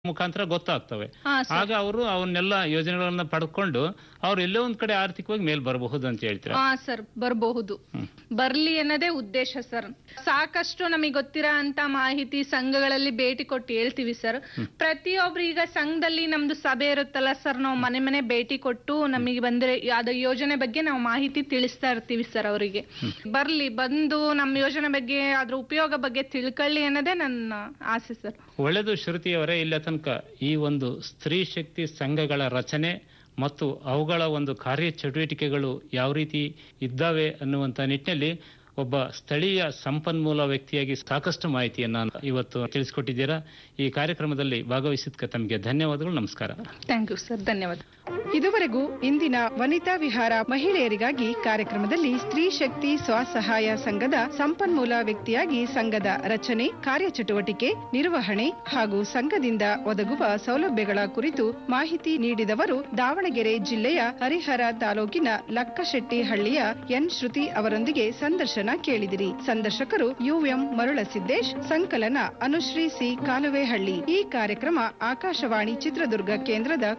ಮುಖಾಂತರ ಗೊತ್ತಾಗ್ತವೆ ಹಾ ಸರ್ ಆಗ ಅವರು ಅವನ್ನೆಲ್ಲ ಯೋಜನೆಗಳನ್ನ ಪಡ್ಕೊಂಡು ಅವ್ರು ಎಲ್ಲೋ ಒಂದ್ ಕಡೆ ಆರ್ಥಿಕವಾಗಿ ಮೇಲ್ ಬರಬಹುದು ಅಂತ ಹೇಳ್ತೀರಾ ಹಾ ಸರ್ ಬರಬಹುದು ಹ್ಮ್. ಬರ್ಲಿ ಅನ್ನೋದೇ ಉದ್ದೇಶ ಸರ್ ಸಾಕಷ್ಟು ನಮಗೆ ಗೊತ್ತಿರೋ ಅಂತ ಮಾಹಿತಿ ಸಂಘಗಳಲ್ಲಿ ಭೇಟಿ ಕೊಟ್ಟು ಹೇಳ್ತೀವಿ ಸರ್ ಪ್ರತಿಯೊಬ್ರು ಈಗ ಸಂಘದಲ್ಲಿ ನಮ್ದು ಸಭೆ ಇರುತ್ತಲ್ಲ ಸರ್ ನಾವು ಮನೆ ಮನೆ ಭೇಟಿ ಕೊಟ್ಟು ನಮಗೆ ಬಂದ್ರೆ ಅದ ಯೋಜನೆ ಬಗ್ಗೆ ನಾವು ಮಾಹಿತಿ ತಿಳಿಸ್ತಾ ಇರ್ತೀವಿ ಸರ್ ಅವರಿಗೆ ಬರ್ಲಿ ಬಂದು ನಮ್ಮ ಯೋಜನೆ ಬಗ್ಗೆ ಅದ್ರ ಉಪಯೋಗ ಬಗ್ಗೆ ತಿಳ್ಕೊಳ್ಳಿ ಅನ್ನೋದೇ ನನ್ನ ಆಸೆ ಸರ್ ಒಳ್ಳೆದು ಶ್ರುತಿಯವರೇ ಇಲ್ಲ ತನಕ ಈ ಒಂದು ಸ್ತ್ರೀ ಶಕ್ತಿ ಸಂಘಗಳ ರಚನೆ ಮತ್ತು ಅವುಗಳ ಒಂದು ಕಾರ್ಯ ಚಟುವಟಿಕೆಗಳು ಯಾವ ರೀತಿ ಇದ್ದಾವೆ ಅನ್ನುವಂತ ನಿಟ್ಟಿನಲ್ಲಿ ಒಬ್ಬ ಸ್ಥಳೀಯ ಸಂಪನ್ಮೂಲ ವ್ಯಕ್ತಿಯಾಗಿ ಸಾಕಷ್ಟು ಮಾಹಿತಿಯನ್ನ ಇವತ್ತು ತಿಳಿಸಿಕೊಟ್ಟಿದ್ದೀರಾ ಈ ಕಾರ್ಯಕ್ರಮದಲ್ಲಿ ಭಾಗವಹಿಸಿದ್ದಕ್ಕೆ ತಮಗೆ ಧನ್ಯವಾದಗಳು ನಮಸ್ಕಾರ ಥ್ಯಾಂಕ್ ಯು ಸರ್ ಧನ್ಯವಾದ ಇದುವರೆಗೂ ಇಂದಿನ ವನಿತಾ ವಿಹಾರ ಮಹಿಳೆಯರಿಗಾಗಿ ಕಾರ್ಯಕ್ರಮದಲ್ಲಿ ಸ್ತ್ರೀ ಶಕ್ತಿ ಸ್ವಸಹಾಯ ಸಂಘದ ಸಂಪನ್ಮೂಲ ವ್ಯಕ್ತಿಯಾಗಿ ಸಂಘದ ರಚನೆ ಕಾರ್ಯಚಟುವಟಿಕೆ ನಿರ್ವಹಣೆ ಹಾಗೂ ಸಂಘದಿಂದ ಒದಗುವ ಸೌಲಭ್ಯಗಳ ಕುರಿತು ಮಾಹಿತಿ ನೀಡಿದವರು ದಾವಣಗೆರೆ ಜಿಲ್ಲೆಯ ಹರಿಹರ ತಾಲೂಕಿನ ಲಕ್ಕಶೆಟ್ಟಿಹಳ್ಳಿಯ ಎನ್ ಶ್ರುತಿ ಅವರೊಂದಿಗೆ ಸಂದರ್ಶನ ಕೇಳಿದಿರಿ ಸಂದರ್ಶಕರು ಯುಎಂ ಮರುಳಸಿದ್ದೇಶ್ ಸಂಕಲನ ಅನುಶ್ರೀ ಸಿ ಕಾಲುವೆಹಳ್ಳಿ ಈ ಕಾರ್ಯಕ್ರಮ ಆಕಾಶವಾಣಿ ಚಿತ್ರದುರ್ಗ ಕೇಂದ್ರದ